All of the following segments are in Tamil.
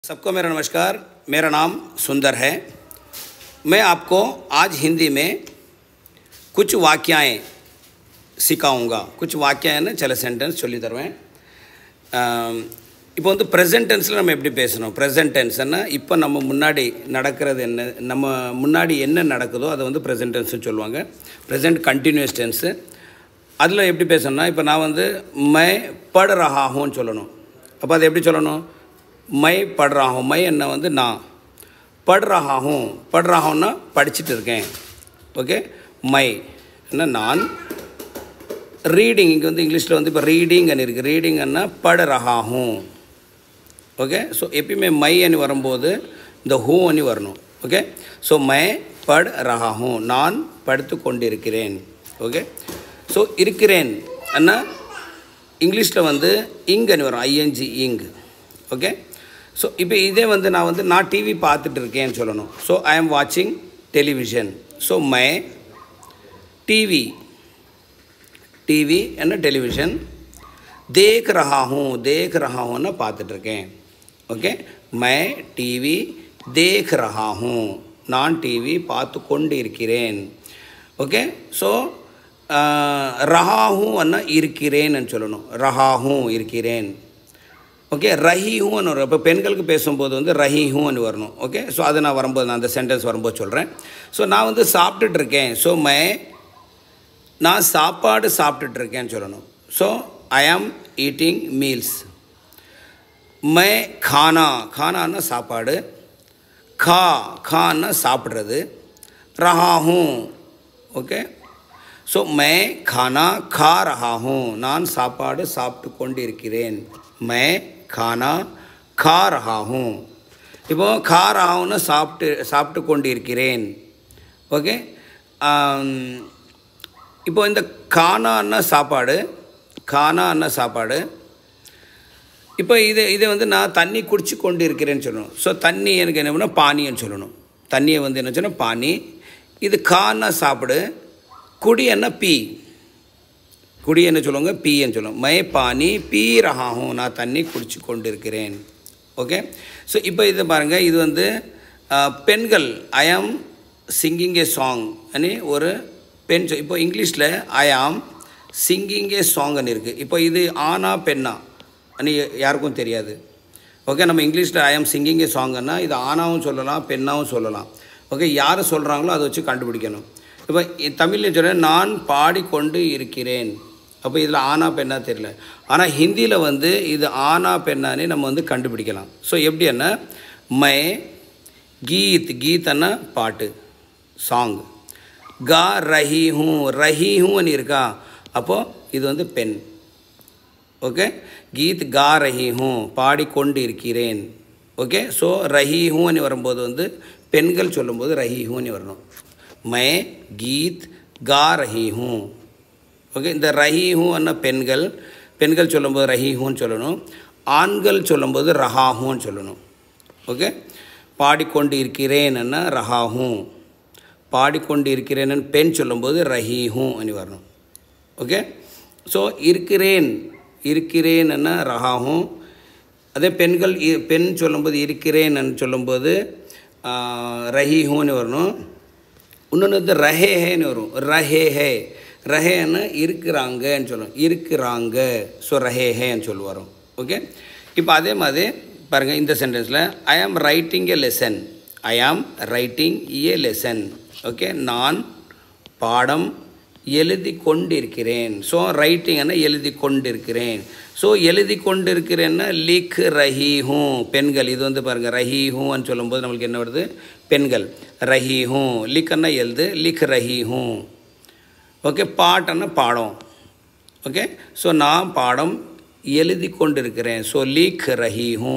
सबको मेरा नमस्कार मेरा नाम सुंदर है मैं आपको आज हिंदी में कुछ वाक्याएं சிக்காவுங்க குச் வாக்கியன்னு சில சென்டென்ஸ் சொல்லி தருவேன் ஆம், இப்போ வந்து ப்ரெசன்ட் டென்ஸில் நம்ம எப்படி பேசணும் ப்ரெசன்ட் டென்ஸ்னா இப்போ நம்ம முன்னாடி நடக்கிறது என்ன நம்ம முன்னாடி என்ன நடக்குதோ அதை வந்து ப்ரெசன்ட் டென்ஸ்னு சொல்லுவாங்க ப்ரெசன்ட் கண்டினியூஸ் டென்ஸு அதில் எப்படி பேசணும்னா இப்போ நான் வந்து மை பட் ரஹாஹுன்னு சொல்லணும் அப்போ அதை எப்படி சொல்லணும் மை பட் ரஹாஹும் மை என்ன வந்து நான் பட் ரஹாஹும் பட் ரஹான்னா படிச்சுட்டு இருக்கேன் ஓகே மை என்ன நான் ரீடிங் இங்கே வந்து இங்கிலீஷில் வந்து இப்போ ரீடிங்னு இருக்குது ரீடிங்கன்னா பட ரஹாஹும் ஓகே ஸோ எப்பயுமே மை அணி வரும்போது இந்த ஹூ அணி வரணும் ஓகே ஸோ மை பட் ரஹாஹும் நான் படுத்து கொண்டிருக்கிறேன் ஓகே ஸோ இருக்கிறேன் அண்ணா இங்கிலீஷில் வந்து இங் அணி வரும் ஐஎன்ஜி இங் ஓகே ஸோ இப்போ இதே வந்து நான் வந்து நான் டிவி பார்த்துட்டு இருக்கேன்னு சொல்லணும் ஸோ ஐ எம் வாட்சிங் டெலிவிஷன் ஸோ மை டிவி टीवी यानी टेलीविज़न देख रहा हूँ देख रहा हूँ ना பார்த்துட்ருக்கேன் ஓகே மை டிவி தேக் ரஹா ஹூ நான் டிவி பார்த்து கொண்டு இருக்கிறேன் ஓகே ஸோ ரஹாஹூ அண்ணா இருக்கிறேன்னு சொல்லணும் ரஹாஹூ இருக்கிறேன் ஓகே ரஹிஹூன்னு வரும் இப்போ பெண்களுக்கு பேசும்போது வந்து ரஹிஹூன்னு வரணும் ஓகே ஸோ அதை நான் வரும்போது நான் அந்த சென்டென்ஸ் வரும்போது சொல்கிறேன் ஸோ நான் வந்து சாப்பிட்டுட்டு இருக்கேன் ஸோ மை நான் சாப்பாடு சாப்பிட்டுட்டு இருக்கேன்னு சொல்லணும் so I am eating meals மை கானா கானான்னா சாப்பாடு கா கான்னா சாப்பிட்றது ரஹாஹூம் ஓகே ஸோ மை கானா கா ரஹாஹூம் நான் சாப்பாடு சாப்பிட்டு கொண்டு இருக்கிறேன் மை கானா கா ரஹாஹூம் இப்போ கா ரஹாவுன்னு சாப்பிட்டு சாப்பிட்டு கொண்டு இருக்கிறேன் ஓகே இப்போ இந்த கானான்னா சாப்பாடு கானான்னா சாப்பாடு இப்போ இது இதை வந்து நான் தண்ணி குடிச்சு கொண்டு இருக்கிறேன்னு சொல்லணும் ஸோ தண்ணி எனக்கு என்ன பண்ணால் பானின்னு சொல்லணும் தண்ணியை வந்து என்ன சொன்னால் பானி இது கான்னா சாப்பிடு குடி என்ன பீ குடி என்ன சொல்லுவாங்க பீன்னு சொல்லுவோம் மை பானி பீ ரஹாகும் நான் தண்ணி குடிச்சு கொண்டு இருக்கிறேன் ஓகே ஸோ இப்போ இது பாருங்கள் இது வந்து அஹ், பெண்கள் ஐ ஆம் சிங்கிங் ஏ சாங் அனி ஒரு பெண் சொ- இப்போ இங்கிலீஷில் ஐ ஆம் சிங்கிங் ஏ சாங்னு இருக்குது இப்போ இது ஆனா பெண்ணா அனி யாருக்கும் தெரியாது ஓகே நம்ம இங்கிலீஷில் ஐ ஆம் சிங்கிங் ஏ சாங்கன்னா இது ஆணாவும் சொல்லலாம் பெண்ணாவும் சொல்லலாம் ஓகே யார் சொல்கிறாங்களோ அதை வச்சு கண்டுபிடிக்கணும் இப்போ தமிழில் சொல்ல நான் பாடிக்கொண்டு இருக்கிறேன் அப்போ இதில் ஆனா பெண்ணா தெரியல ஆனால் ஹிந்தியில் வந்து இது ஆனா பெண்ணானே நம்ம வந்து கண்டுபிடிக்கலாம் ஸோ எப்படி என்ன மை கீத் கீத்னா பாட்டு சாங் கா ரஹி ஹூ ரஹி ஹூன்னு இருக்கா அப்போது இது வந்து பெண் ஓகே கீத் கா ரஹி ஹூ பாடிக்கொண்டு இருக்கிறேன் ஓகே ஸோ ரஹி ஹூன்னு வரும்போது வந்து பெண்கள் சொல்லும்போது ரஹி ஹூன்னு வரணும் மை கீத் கா ரஹி ஹூ ஓகே இந்த ரஹி ஹூ அண்ணா பெண்கள் பெண்கள் சொல்லும்போது ரஹி ஹூன்னு சொல்லணும் ஆண்கள் சொல்லும்போது ரஹா ஹூன்னு சொல்லணும் ஓகே பாடிக்கொண்டு இருக்கிறேன்னா ரஹா ஹூ பாடிக்கொண்டு இருக்கிறேன்னு பெண் சொல்லும்போது ரஹி ஹூ அனி வரணும் ஓகே ஸோ இருக்கிறேன் இருக்கிறேன்னா ரஹாகும் அதே பெண்கள் இ- பெண் சொல்லும்போது இருக்கிறேன்னு சொல்லும்போது ரஹிஹூன்னு வரணும் இன்னொன்று வந்து ரஹே ஹேன்னு வரும் ரஹே ஹே ரஹேன்னு இருக்கிறாங்கன்னு சொல்லும் இருக்கிறாங்க ஸோ ரஹே ஹேன்னு சொல்லி வரும் ஓகே இப்போ அதே மாதிரி பாருங்கள் இந்த சென்டென்ஸில் ஐ am writing a lesson I am writing A lesson okay நான் பாடம் எழுதி கொண்டிருக்கிறேன் ஸோ ரைட்டிங்னா எழுதி கொண்டிருக்கிறேன் ஸோ எழுதி கொண்டிருக்கிறேன்னா லிக் ரஹி ஹூ பெண்கள் இது வந்து பாருங்கள் ரஹி ஹூன்னு சொல்லும்போது நம்மளுக்கு என்ன வருது பெண்கள் ரஹி ஹூ லிக்னா எழுது லிக் ரஹி ஹூ ஓகே பாட்டன்னா பாடம் ஓகே ஸோ நான் பாடம் எழுதி கொண்டிருக்கிறேன் ஸோ லீக் ரஹி ஹூ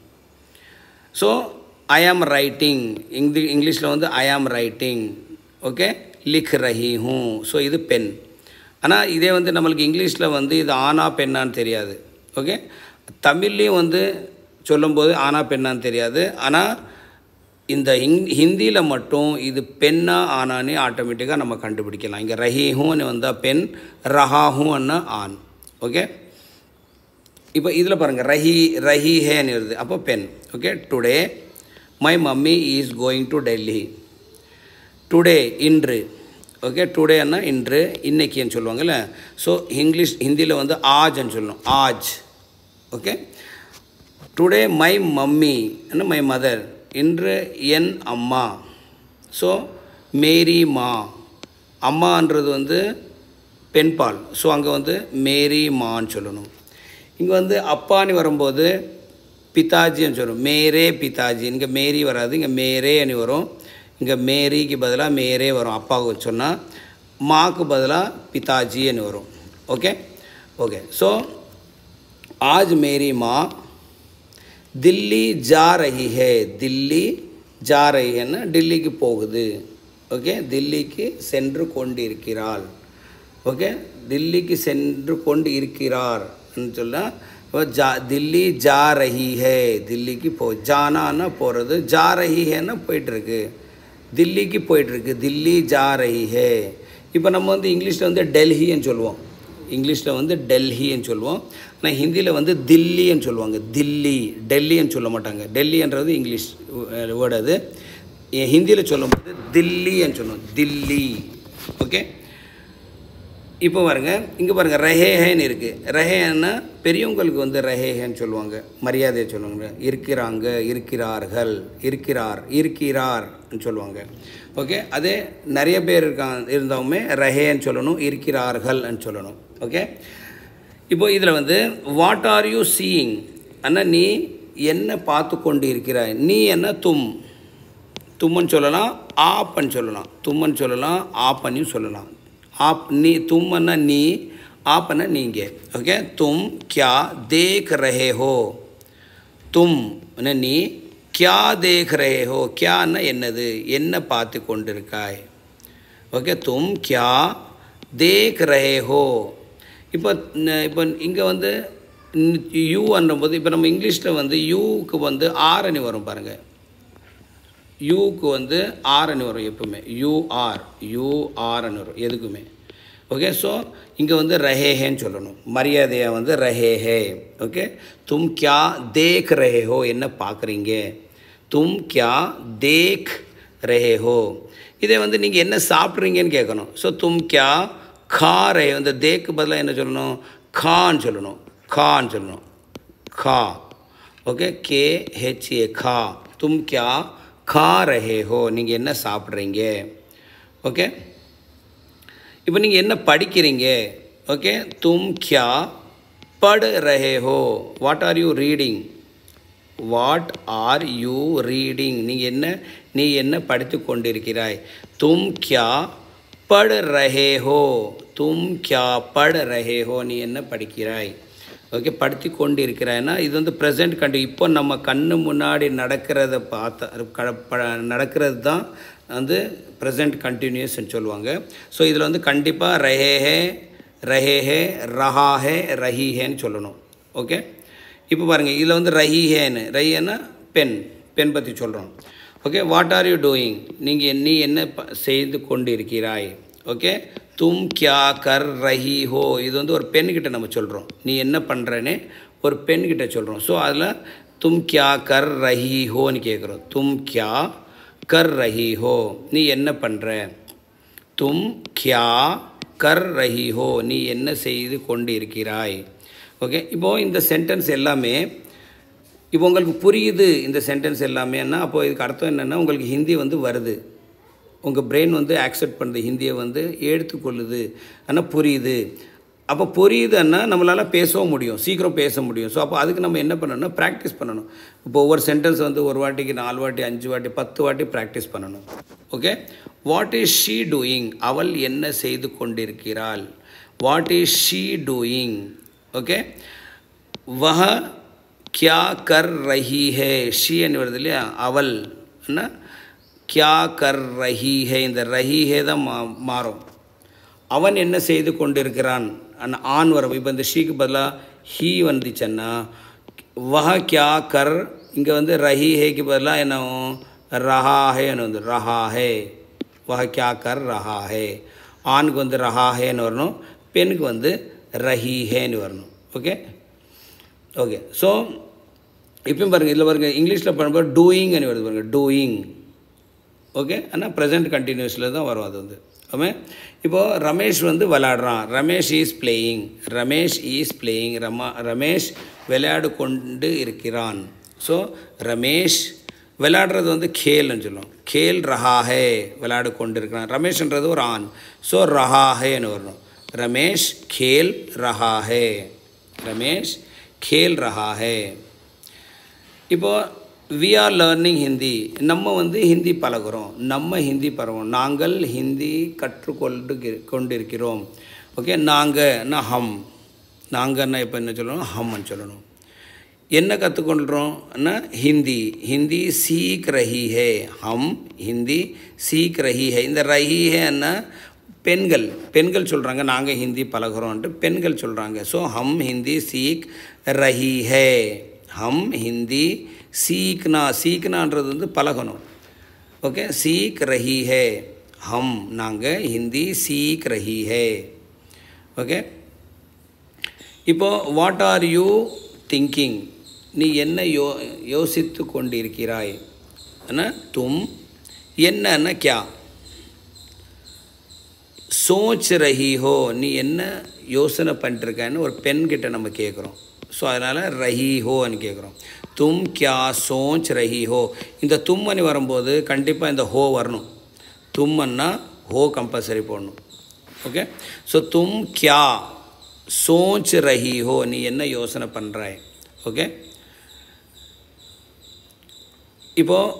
ஸோ ஐ ஆம் ரைட்டிங் இங்லி இங்கிலீஷில் வந்து ஐ ஆம் ரைட்டிங் ஓகே லிக் ரஹி ஹூ ஸோ இது பெண் ஆனால் இதே வந்து நம்மளுக்கு இங்கிலீஷில் வந்து இது ஆனா பெண்ணான்னு தெரியாது ஓகே தமிழ்லேயும் வந்து சொல்லும்போது ஆனா பெண்ணான்னு தெரியாது ஆனால் இந்த இங் ஹிந்தியில் மட்டும் இது பெண்ணா ஆனானே ஆட்டோமேட்டிக்காக நம்ம கண்டுபிடிக்கலாம் இங்கே ரஹி ஹூன்னு வந்தால் பெண் ரஹா ஹூன்னா ஆண் ஓகே இப்போ இதில் பாருங்கள் ரஹி ரஹி ஹேன்னு வருது அப்போ பென் okay today my mummy is going to Delhi today இன்று ஓகே டுடேன்னா இன்று இன்னைக்குன்னு சொல்லுவாங்கல்ல ஸோ இங்கிலீஷ் ஹிந்தியில் வந்து ஆஜ்ன்னு சொல்லணும் ஆஜ் okay today my mummy my mother இன்று என் அம்மா ஸோ மேரி மா அம்மான்றது வந்து பெண்பால் ஸோ அங்கே வந்து மேரி மான்னு சொல்லணும் இங்கே வந்து அப்பான்னு வரும்போது பிதாஜின்னு சொல்லணும் மேரே பிதாஜி இங்கே மேரி வராது இங்கே மேரேன்னு வரும் இங்கே மேரிக்கு பதிலாக மேரே வரும் அப்பாவுக்கு சொன்னால் மாக்கு பதிலாக பிதாஜின்னு வரும் ஓகே ஓகே ஸோ आज मेरी माँ दिल्ली जा रही है दिल्ली जा रही है ना டில்லிக்கு போகுது ஓகே தில்லிக்கு சென்று கொண்டிருக்கிறாள் ஓகே தில்லிக்கு சென்று கொண்டு இருக்கிறார் சொன்னால் ஜா தில்லி ஜா ரஹி ஹே தில்லிக்கு போ ஜானான்னா போகிறது ஜா ரஹி ஹேன்னா போயிட்டுருக்கு தில்லிக்கு போயிட்டுருக்கு தில்லி ஜா ரஹி ஹே இப்போ நம்ம வந்து இங்கிலீஷில் வந்து டெல்லின்னு சொல்லுவோம் இங்கிலீஷில் வந்து டெல்லின்னு சொல்லுவோம் ஆனால் ஹிந்தியில் வந்து தில்லின்னு சொல்லுவாங்க தில்லி டெல்லின்னு சொல்ல மாட்டாங்க டெல்லின்றது இங்கிலீஷ் வேர்டு அது ஹிந்தியில் சொல்லும்போது தில்லின்னு சொல்லுவோம் தில்லி ஓகே இப்போ பாருங்க இங்கே பாருங்கள் ரஹேஹேன்னு இருக்குது ரஹேன்னா பெரியவங்களுக்கு வந்து ரஹேஹேன்னு சொல்லுவாங்க மரியாதையை சொல்லுவாங்க இருக்கிறாங்க இருக்கிறார்கள் இருக்கிறார் இருக்கிறார்னு சொல்லுவாங்க ஓகே அதே நிறைய பேர் இருக்காங்க இருந்தவங்க ரஹேன்னு சொல்லணும் இருக்கிறார்கள்னு சொல்லணும் ஓகே இப்போ இதில் வந்து வாட் ஆர் யூ சீயிங் அண்ணா நீ என்ன பார்த்து கொண்டு இருக்கிறாய் நீ என்ன தும் தும்மன்னு சொல்லலாம் ஆப்பன்னு சொல்லலாம் தும்மன்னு சொல்லலாம் ஆப்பன்னையும் சொல்லலாம் आप नी तुम ना नी आप ना नींगे ओके तुम क्या देख रहे हो तुम ना நீ क्या देख रहे हो क्या ना என்னது என்ன பார்த்து கொண்டிருக்காய் ஓகே தும் क्या देख रहे हो இப்போ இப்போ இங்கே வந்து யூ போது இப்போ நம்ம இங்கிலீஷில் வந்து யூக்கு வந்து ஆரணி வரும் பாருங்கள் யூக்கு வந்து ஆர்னு வரும் எப்பவுமே யூஆர் யூஆர்னு வரும் எதுக்குமே ஓகே ஸோ இங்கே வந்து ரஹேஹேன்னு சொல்லணும் மரியாதையை வந்து ரஹேஹே ஓகே தும் கியா தேக் ரஹே ஹோ என்ன பார்க்குறீங்க தும் கியா தேக் ரஹே ஹோ இதை வந்து நீங்கள் என்ன சாப்பிட்றீங்கன்னு கேட்கணும் ஸோ தும் கியா கா ரே வந்து தேக்கு பதிலாக என்ன சொல்லணும் கான்னு சொல்லணும் கான்னு சொல்லணும் கா ஓகே கே ஹெச்ஏ கா தும் கியா கா ரஹே ஹோ நீங்கள் என்ன சாப்பிட்றீங்க ஓகே இப்போ நீங்கள் என்ன படிக்கிறீங்க ஓகே தும் கியா பட் ரஹே ஹோ what are you reading what are you reading நீங்கள் என்ன நீ என்ன படித்து கொண்டிருக்கிறாய் தும் கியா பட் ரஹே ஹோ தும் கியா பட் ரஹே ஹோ நீ என்ன படிக்கிறாய் ஓகே படுத்தி கொண்டு இருக்கிறாய்னா இது வந்து ப்ரெசென்ட் கண்டி இப்போ நம்ம கண்ணு முன்னாடி நடக்கிறத பார்த்த நடக்கிறது தான் வந்து ப்ரெசென்ட் கண்டினியூஸ்ன்னு சொல்லுவாங்க ஸோ இதில் வந்து கண்டிப்பாக ரஹேஹே ரஹேஹே ரஹாஹே ரஹீஹேன்னு சொல்லணும் ஓகே இப்போ பாருங்கள் இதில் வந்து ரஹீஹேன்னு ரஹீஹேன்னா பெண் பெண் பற்றி சொல்கிறோம் okay what are you doing நீங்கள் நீ என்ன செய்து கொண்டு இருக்கிறாய் ஓகே தும் கியா கர் ரஹி ஹோ இது வந்து ஒரு பெண்கிட்ட நம்ம சொல்கிறோம் நீ என்ன பண்ணுறேன்னு ஒரு பெண்கிட்ட சொல்கிறோம் ஸோ அதில் தும் கியா கர் ரஹி ஹோன்னு கேட்குறோம் தும் கியா கர் ரஹி ஹோ நீ என்ன பண்ணுற தும் கியா கர் ரஹி ஹோ நீ என்ன செய்து கொண்டு இருக்கிறாய் ஓகே இப்போது இந்த சென்டென்ஸ் எல்லாமே இப்போ உங்களுக்கு புரியுது இந்த சென்டென்ஸ் எல்லாமேன்னா அப்போது இதுக்கு அர்த்தம் என்னென்னா உங்களுக்கு ஹிந்தி வந்து வருது உங்கள் பிரெயின் வந்து ஆக்செப்ட் பண்ணுது ஹிந்தியை வந்து எடுத்துக்கொள்ளுது ஆனால் புரியுது அப்போ புரியுதுன்னா நம்மளால் பேசவும் முடியும் சீக்கிரம் பேச முடியும் ஸோ அப்போ அதுக்கு நம்ம என்ன பண்ணணும்னா ப்ராக்டிஸ் பண்ணணும் இப்போ ஒவ்வொரு சென்டென்ஸ் வந்து ஒரு வாட்டிக்கு நாலு வாட்டி அஞ்சு வாட்டி பத்து வாட்டி ப்ராக்டிஸ் பண்ணணும் okay what is she doing அவள் என்ன செய்து கொண்டிருக்கிறாள் what is she doing okay வஹ கியா கர் ரஹி ஹே ஷீ என்று வருது இல்லையா அவள் என்ன கியா கர் ரஹி ஹே இந்த ரஹி ஹே தான் மா மாறும் அவன் என்ன செய்து கொண்டிருக்கிறான் அண்ணா ஆண் வரும் இப்போ இந்த ஷீக்கு பதிலாக ஹீ வந்துச்சுன்னா வஹ கியா கர் இங்கே வந்து ரஹி ஹேக்கு பதிலாக என்ன ரஹா ஹேன்னு வந்து ரஹா ஹே வஹ கியா கர் ரஹா ஹே ஆணுக்கு வந்து ரஹா ஹேன்னு வரணும் பெண்ணுக்கு வந்து ரஹி ஹேன்னு வரணும் ஓகே ஓகே ஸோ இப்பயும் பாருங்கள் இதில் பாருங்கள் இங்கிலீஷில் பண்ணும்போது டூயிங் வருது பாருங்கள் டூயிங் ஓகே ஆனால் ப்ரெசென்ட் கண்டினியூஸில் தான் வரும் அது வந்து ஓமே இப்போது ரமேஷ் வந்து விளையாடுறான் Ramesh is playing Ramesh is playing ரமா ரமேஷ் விளையாடு கொண்டு இருக்கிறான் ஸோ ரமேஷ் விளையாடுறது வந்து கேல்னு சொல்லுவோம் கேல் ரஹாஹே விளையாடு கொண்டு இருக்கிறான் ரமேஷ்ன்றது ஒரு ஆண் ஸோ ரஹாஹேன்னு வரணும் ரமேஷ் கேல் ரஹாஹே ரமேஷ் கேல் ரஹாஹே இப்போது வி ஆர் லேர்னிங் ஹிந்தி நம்ம வந்து ஹிந்தி பழகுறோம் நம்ம ஹிந்தி பழகுறோம் நாங்கள் ஹிந்தி கற்றுக்கொண்டு கொண்டிருக்கிறோம் ஓகே நாங்கள்னா ஹம் நாங்கன்னா இப்போ என்ன சொல்லணும் ஹம்னு சொல்லணும் என்ன கற்றுக்கொள்கிறோம்னா ஹிந்தி ஹிந்தி சீக் ரஹி ஹே ஹம் ஹிந்தி சீக் ரஹி ஹே இந்த ரஹி ஹேன்னா பெண்கள் பெண்கள் சொல்கிறாங்க நாங்கள் ஹிந்தி பழகுறோன்ட்டு பெண்கள் சொல்கிறாங்க ஸோ ஹம் ஹிந்தி சீக் ரஹி ஹே ஹம் ஹிந்தி சீக்னா சீக்னான்றது வந்து பழகணும் ஓகே சீக் ரஹி ஹே ஹம் நாங்கள் ஹிந்தி சீக் ரஹி ஹே ஓகே இப்போது வாட் ஆர் யூ திங்கிங் நீ என்ன யோ யோசித்து கொண்டிருக்கிறாய் என்ன தும் என்னன்னா கியா சோச் ரஹி ஹோ நீ என்ன யோசனை பண்ணிட்டுருக்கன்னு ஒரு பெண்கிட்ட நம்ம கேட்குறோம் ஸோ அதனால் ரஹி ஹோன்னு கேட்குறோம் தும் கியா சோச் ரஹி ஹோ இந்த தும்மனி வரும்போது கண்டிப்பாக இந்த ஹோ வரணும் தும்மன்னா ஹோ கம்பல்சரி போடணும் ஓகே ஸோ தும் கியா சோச் ரஹி ஹோ நீ என்ன யோசனை பண்ணுறாய் ஓகே இப்போது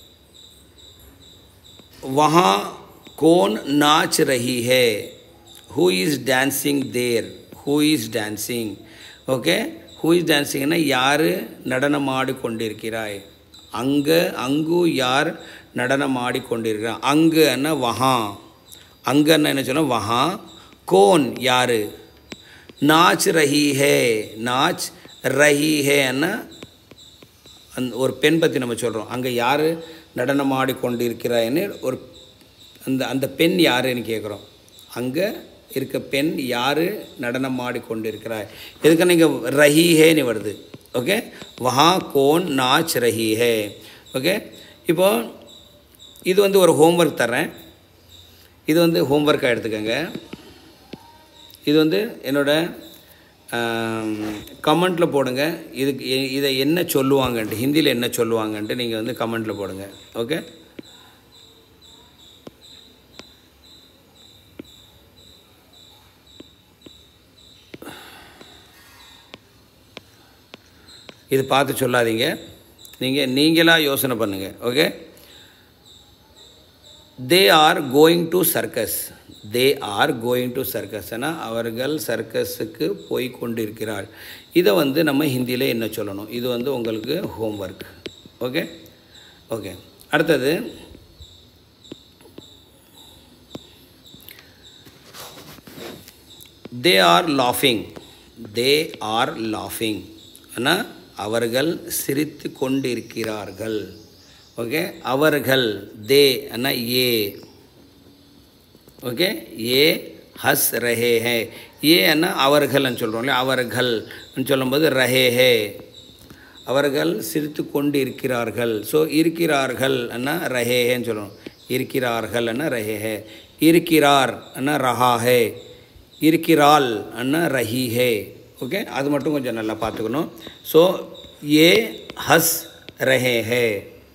वहाँ कौन नाच रही है who is dancing there who is dancing okay who is டான்சிங்னா யார் நடனம் ஆடிக்கொண்டிருக்கிறாய் அங்கே அங்கு யார் நடனம் ஆடிக்கொண்டிருக்கிறார் அங்குன்னா வஹா அங்கன்னா என்ன சொன்னால் வஹா கோன் யார் நாச் ரஹி ஹே நாச் ரஹி ஹேன்னா அந் ஒரு பெண் பற்றி நம்ம சொல்கிறோம் அங்கே யார் நடனம் ஆடிக்கொண்டிருக்கிறாய்ன்னு ஒரு அந்த அந்த பெண் யாருன்னு கேட்குறோம் அங்கே இருக்க பெண் யார் நடனம் ஆடிக்கொண்டிருக்கிறாய் எதுக்கு நீங்கள் ரஹி ஹேன்னு வருது ஓகே வஹா கோன் நாச் ரஹி ஹே ஓகே இப்போது இது வந்து ஒரு ஹோம்ஒர்க் தரேன் இது வந்து ஹோம்ஒர்க்காக எடுத்துக்கோங்க இது வந்து என்னோட கமெண்ட்டில் போடுங்க இதுக்கு எ- இதை என்ன சொல்லுவாங்கன்ட்டு ஹிந்தியில் என்ன சொல்லுவாங்கன்ட்டு நீங்கள் வந்து கமெண்ட்டில் போடுங்க ஓகே இது பார்த்து சொல்லாதீங்க நீங்கள் நீங்களாக யோசனை பண்ணுங்கள் okay they are going to circus they are going to சர்க்கஸ்னா அவர்கள் சர்க்கஸுக்கு போய் கொண்டிருக்கிறார் இதை வந்து நம்ம ஹிந்தியில் என்ன சொல்லணும் இது வந்து உங்களுக்கு ஹோம்ஒர்க் ஓகே ஓகே அடுத்தது தே ஆர் லாஃபிங் தே ஆர் லாஃபிங் ஆனால் அவர்கள் சிரித்து கொண்டிருக்கிறார்கள் ஓகே அவர்கள் தே அண்ணா ஏ ஓகே ஏ ஹஸ் ரஹே ஹே ஏ அண்ணா அவர்கள்னு சொல்கிறோம் இல்லையா அவர்கள்னு சொல்லும்போது ரஹே ஹே அவர்கள் சிரித்து கொண்டு இருக்கிறார்கள் ஸோ இருக்கிறார்கள் அண்ணா ரஹேஹேன்னு சொல்லணும் இருக்கிறார்கள் அண்ணா ரஹேஹே இருக்கிறார் அண்ணா ரஹா ஹே இருக்கிறாள் அண்ணா ரஹி ஹே ஓகே அது மட்டும் கொஞ்சம் நல்லா பார்த்துக்கணும் ஸோ ஏ ஹஸ் ரஹே ஹே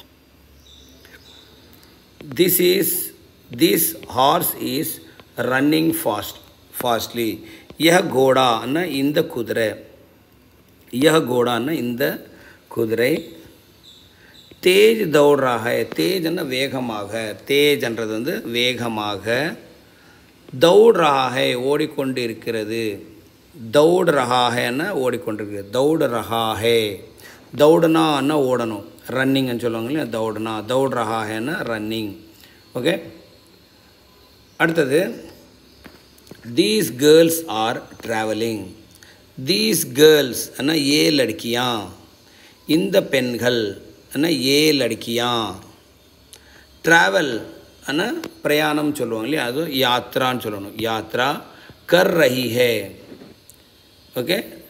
this is this horse is running fast fastly यह घोड़ा ना இந்த குதிரை यह घोड़ा ना இந்த குதிரை தேஜ் தௌட் ரஹா ஹை தேஜ்னா வேகமாக தேஜ்ன்றது வந்து வேகமாக தௌட் ரஹா ஹை ஓடிக்கொண்டு இருக்கிறது தௌட் ரஹா ஹேன்னா ஓடிக்கொண்டிருக்கிறது தௌட் ரஹா ஹே தௌடுனா அண்ணா ஓடணும் ரன்னிங்னு சொல்லுவாங்க இல்லையா தௌடுனா தௌட் ரஹா ஹேன்னா ரன்னிங் ஓகே அடுத்தது these girls are travelling these girls அண்ணா ஏ லடுக்கியா இந்த பெண்கள் அண்ணா ஏ லடுக்கியா ட்ராவல் அண்ணா பிரயாணம் சொல்லுவாங்க இல்லையா அது யாத்ரான்னு சொல்லணும் யாத்ரா கர் ரஹி ஹே ஓகே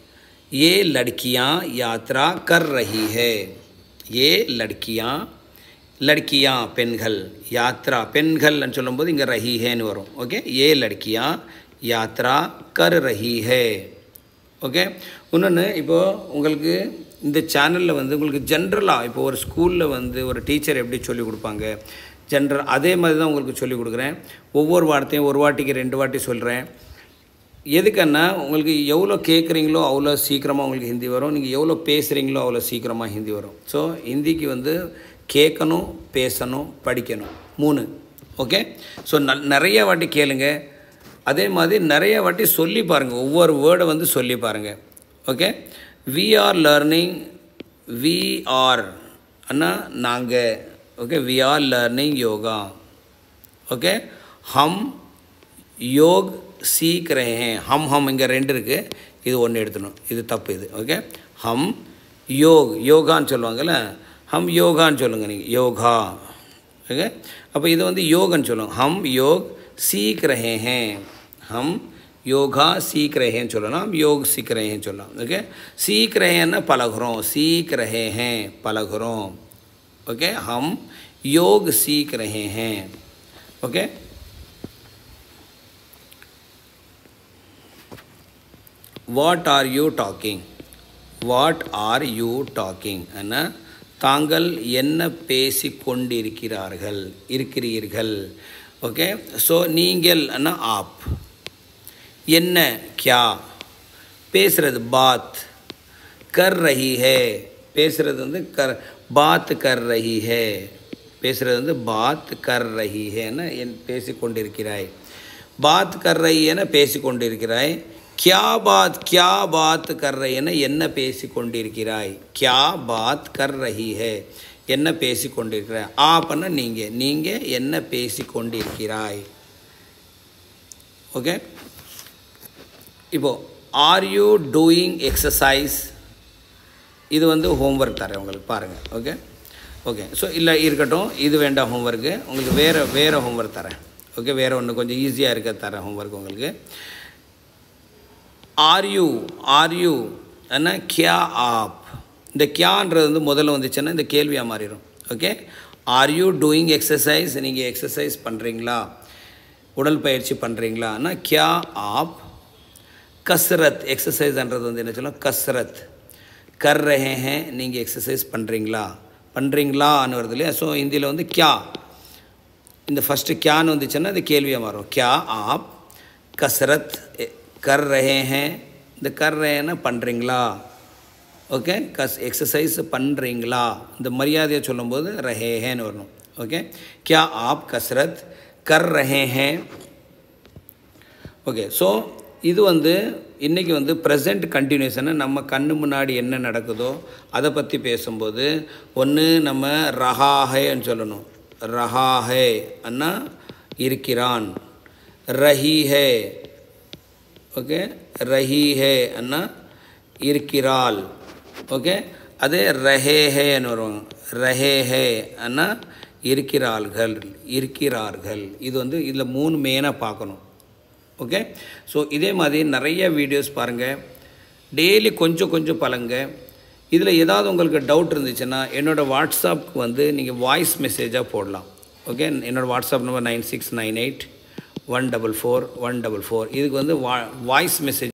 ये लड़कियां यात्रा कर रही है ये लड़कियां लड़कियां பெண்கள் யாத்ரா பெண்கள்னு சொல்லும்போது இங்கே ரஹி ஹேன்னு வரும் ஓகே ஏ லड़कियां யாத்ரா கர் ரஹி ஹே ஓகே இன்னொன்று இப்போது உங்களுக்கு இந்த சேனலில் வந்து உங்களுக்கு ஜென்ரலாக இப்போ ஒரு ஸ்கூலில் வந்து ஒரு டீச்சர் எப்படி சொல்லிக் கொடுப்பாங்க ஜென்ரல் அதே மாதிரி தான் உங்களுக்கு சொல்லிக் கொடுக்குறேன் ஒவ்வொரு வார்த்தையும் ஒரு வாட்டிக்கு ரெண்டு வாட்டி சொல்கிறேன் எதுக்குன்னா உங்களுக்கு எவ்வளோ கேட்குறீங்களோ அவ்வளோ சீக்கிரமாக உங்களுக்கு ஹிந்தி வரும் நீங்கள் எவ்வளோ பேசுகிறீங்களோ அவ்வளோ சீக்கிரமாக ஹிந்தி வரும் ஸோ ஹிந்திக்கு வந்து கேட்கணும் பேசணும் படிக்கணும் மூணு ஓகே ஸோ ந நிறைய வாட்டி கேளுங்க அதே மாதிரி நிறைய வாட்டி சொல்லி பாருங்கள் ஒவ்வொரு வேர்டை வந்து சொல்லி பாருங்கள் okay we are learning we are அண்ணா நாங்கள் okay we are learning yoga okay ஹம் யோக் சீக் ரहे हैं ஹம் ஹம் இங்கே ரெண்டு இருக்குது இது ஒன்று எடுத்துணும் இது தப்பு இது ஓகே ஹம் யோக் யோகான்னு சொல்லுவாங்கள்ல ஹம் யோகான்னு சொல்லுங்கள் நீங்கள் யோகா ஓகே அப்போ இது வந்து யோகன்னு சொல்லுவாங்க ஹம் யோக் சீக் ரहे हैं ஹம் யோகா சீக் ரஹேன்னு சொல்லலாம் हम योग सीख रहे हैं சொல்லலாம் ஓகே सीख रहे हैं ना பழகுறோம் सीख रहे हैं பழகுறோம் ओके हम योग सीख रहे हैं okay what are you talking what are you talking என்ன தாங்கள் என்ன பேசி கொண்டிருக்கிறார்கள் இருக்கிறீர்கள் ஓகே ஸோ நீங்கள் அண்ணா ஆப் என்ன கியா பேசுகிறது பாத் கர் ரஹி ஹே பேசுகிறது வந்து கர் பாத் கர் ரஹி ஹே பேசுகிறது வந்து பாத் கர் ரஹி ஹேன்னு என் பேசி கொண்டிருக்கிறாய் பாத் கர் ரஹி என பேசி கொண்டிருக்கிறாய் கியா பாத் கியா பாத் கர் ரஹி என என்ன பேசி கொண்டிருக்கிறாய் கியா பாத் கர் ரஹி ஹே என்ன பேசி கொண்டிருக்கிறாய் ஆப்பன்னா நீங்கள் நீங்கள் என்ன பேசி கொண்டிருக்கிறாய் ஓகே இப்போது ஆர் யூ டூயிங் எக்ஸசைஸ் இது வந்து ஹோம்ஒர்க் தரேன் உங்களுக்கு பாருங்கள் ஓகே ஓகே ஸோ இல்லை இருக்கட்டும் இது வேண்டாம் ஹோம்ஒர்க்கு உங்களுக்கு வேறு வேறு ஹோம்ஒர்க் தரேன் ஓகே வேறு ஒன்று கொஞ்சம் ஈஸியாக இருக்க தரேன் ஹோம்ஒர்க் உங்களுக்கு ஆர் யூ ஆர் யூ என்ன கியா ஆப் இந்த கியான்றது வந்து முதல்ல வந்துச்சுன்னா இந்த கேள்வியாக மாறிடும் okay are you doing exercise நீங்கள் எக்ஸசைஸ் பண்ணுறீங்களா உடல் பயிற்சி பண்ணுறீங்களான்னா கியா ஆப் கஸ்ரத் எக்ஸசைஸ்ன்றது வந்து என்ன சொல்லும் கஸ்ரத் கர் ரஹே ஹே நீங்கள் எக்ஸசைஸ் பண்ணுறீங்களா பண்ணுறீங்களான்னு வருது இல்லையா ஸோ ஹிந்தியில் வந்து கியா இந்த ஃபஸ்ட்டு கியான்னு வந்துச்சுன்னா இது கேள்வியாக மாறும் கியா ஆப் கஸ்ரத் கர் ரஹே ஹே இந்த கர் ரஹேன்னா பண்ணுறீங்களா ஓகே கஸ் எக்ஸசைஸ் பண்ணுறீங்களா இந்த மரியாதையை சொல்லும்போது ரஹேஹேன்னு வரணும் ஓகே கியா ஆப் கஸ்ரத் கர் ரஹே ஹே ஓகே ஸோ இது வந்து இன்றைக்கி வந்து ப்ரெசண்ட் கண்டினியூஷனை நம்ம கண்ணு முன்னாடி என்ன நடக்குதோ அதை பற்றி பேசும்போது ஒன்று நம்ம ரஹாஹேன்னு சொல்லணும் ரஹாஹே அண்ணா இருக்கிறான் ரஹி ஹே ஓகே ரஹி ஹே அண்ணா இருக்கிறாள் ஓகே அதே ரஹே ஹேன்னு வருவாங்க ரஹே ஹே அண்ணா இருக்கிறார்கள் இருக்கிறார்கள் இது வந்து இதில் மூணு மெயினாக பார்க்கணும் ஓகே ஸோ இதே மாதிரி நிறைய வீடியோஸ் பாருங்கள் டெய்லி கொஞ்சம் கொஞ்சம் பழங்க இதில் ஏதாவது உங்களுக்கு டவுட் இருந்துச்சுன்னா என்னோடய வாட்ஸ்அப்க்கு வந்து நீங்கள் வாய்ஸ் மெசேஜாக போடலாம் ஓகே என்னோடய WhatsApp number nine six nine eight one double four one double four இதுக்கு வந்து வா வாய்ஸ் மெசேஜ்